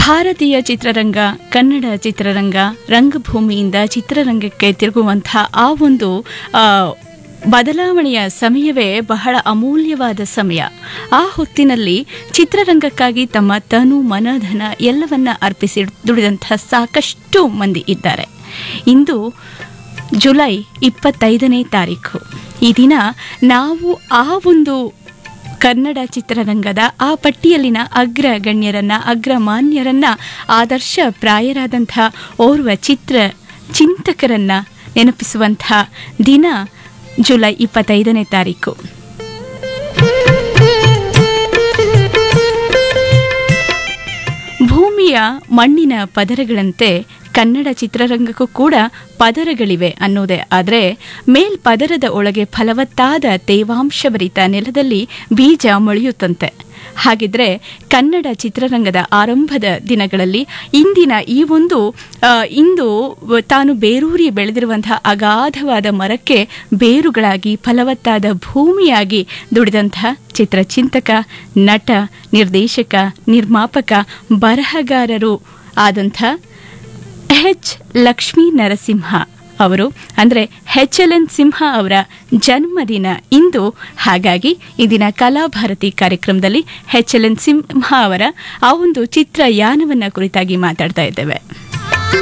ಭಾರತೀಯ ಚಿತ್ರರಂಗ ಕನ್ನಡ ಚಿತ್ರರಂಗ ರಂಗಭೂಮಿಯಿಂದ ಚಿತ್ರರಂಗಕ್ಕೆ ತಿರುಗುವಂತಹ ಆ ಒಂದು ಆ, ಬದಲಾವಣೆಯ ಸಮಯವೇ ಬಹಳ ಅಮೂಲ್ಯವಾದ ಸಮಯ ಆ ಹೊತ್ತಿನಲ್ಲಿ ಚಿತ್ರರಂಗಕ್ಕಾಗಿ ತಮ್ಮ ತನು ಮನಧನ ಎಲ್ಲವನ್ನ ಅರ್ಪಿಸಿ ದುಡಿದಂತಹ ಸಾಕಷ್ಟು ಮಂದಿ ಇದ್ದಾರೆ ಇಂದು ಜುಲೈ ಇಪ್ಪತ್ತೈದನೇ ತಾರೀಕು ಈ ದಿನ ನಾವು ಆ ಒಂದು ಕನ್ನಡ ಚಿತ್ರರಂಗದ ಆ ಪಟ್ಟಿಯಲ್ಲಿನ ಅಗ್ರ ಗಣ್ಯರನ್ನ ಅಗ್ರ ಮಾನ್ಯರನ್ನ ಆದರ್ಶ ಪ್ರಾಯರಾದಂಥ ಓರ್ವ ಚಿತ್ರ ಚಿಂತಕರನ್ನ ನೆನಪಿಸುವಂಥ ದಿನ ಜುಲೈ ಇಪ್ಪತ್ತೈದನೇ ತಾರೀಕು ಭೂಮಿಯ ಮಣ್ಣಿನ ಪದರಗಳಂತೆ ಕನ್ನಡ ಚಿತ್ರರಂಗಕ್ಕೂ ಕೂಡ ಪದರಗಳಿವೆ ಅನ್ನೋದೇ ಆದರೆ ಮೇಲ್ಪದರದ ಒಳಗೆ ಫಲವತ್ತಾದ ತೇವಾಂಶಭರಿತ ನೆಲದಲ್ಲಿ ಬೀಜ ಮೊಳೆಯುತ್ತಂತೆ ಹಾಗಿದ್ರೆ ಕನ್ನಡ ಚಿತ್ರರಂಗದ ಆರಂಭದ ದಿನಗಳಲ್ಲಿ ಇಂದಿನ ಈ ಒಂದು ಆ, ಇಂದು ತಾನು ಬೇರೂರಿ ಬೆಳೆದಿರುವಂತಹ ಅಗಾಧವಾದ ಮರಕ್ಕೆ ಬೇರುಗಳಾಗಿ ಫಲವತ್ತಾದ ಭೂಮಿಯಾಗಿ ದುಡಿದಂತಹ ಚಿತ್ರಚಿಂತಕ ನಟ ನಿರ್ದೇಶಕ ನಿರ್ಮಾಪಕ ಬರಹಗಾರರು ಆದಂಥ ಎಚ್ ಲಕ್ಷ್ಮೀ ನರಸಿಂಹ ಅವರು ಅಂದರೆ ಎಚ್ ಎಲ್ ಎನ್ ಸಿಂಹ ಅವರ ಜನ್ಮದಿನ ಇಂದು ಹಾಗಾಗಿ ಇಂದಿನ ಕಲಾಭಾರತಿ ಕಾರ್ಯಕ್ರಮದಲ್ಲಿ ಎಚ್ ಎಲ್ ಎನ್ ಸಿಂಹ ಅವರ ಆ ಒಂದು ಚಿತ್ರಯಾನವನ್ನ ಕುರಿತಾಗಿ ಮಾತಾಡ್ತಾ ಇದ್ದೇವೆ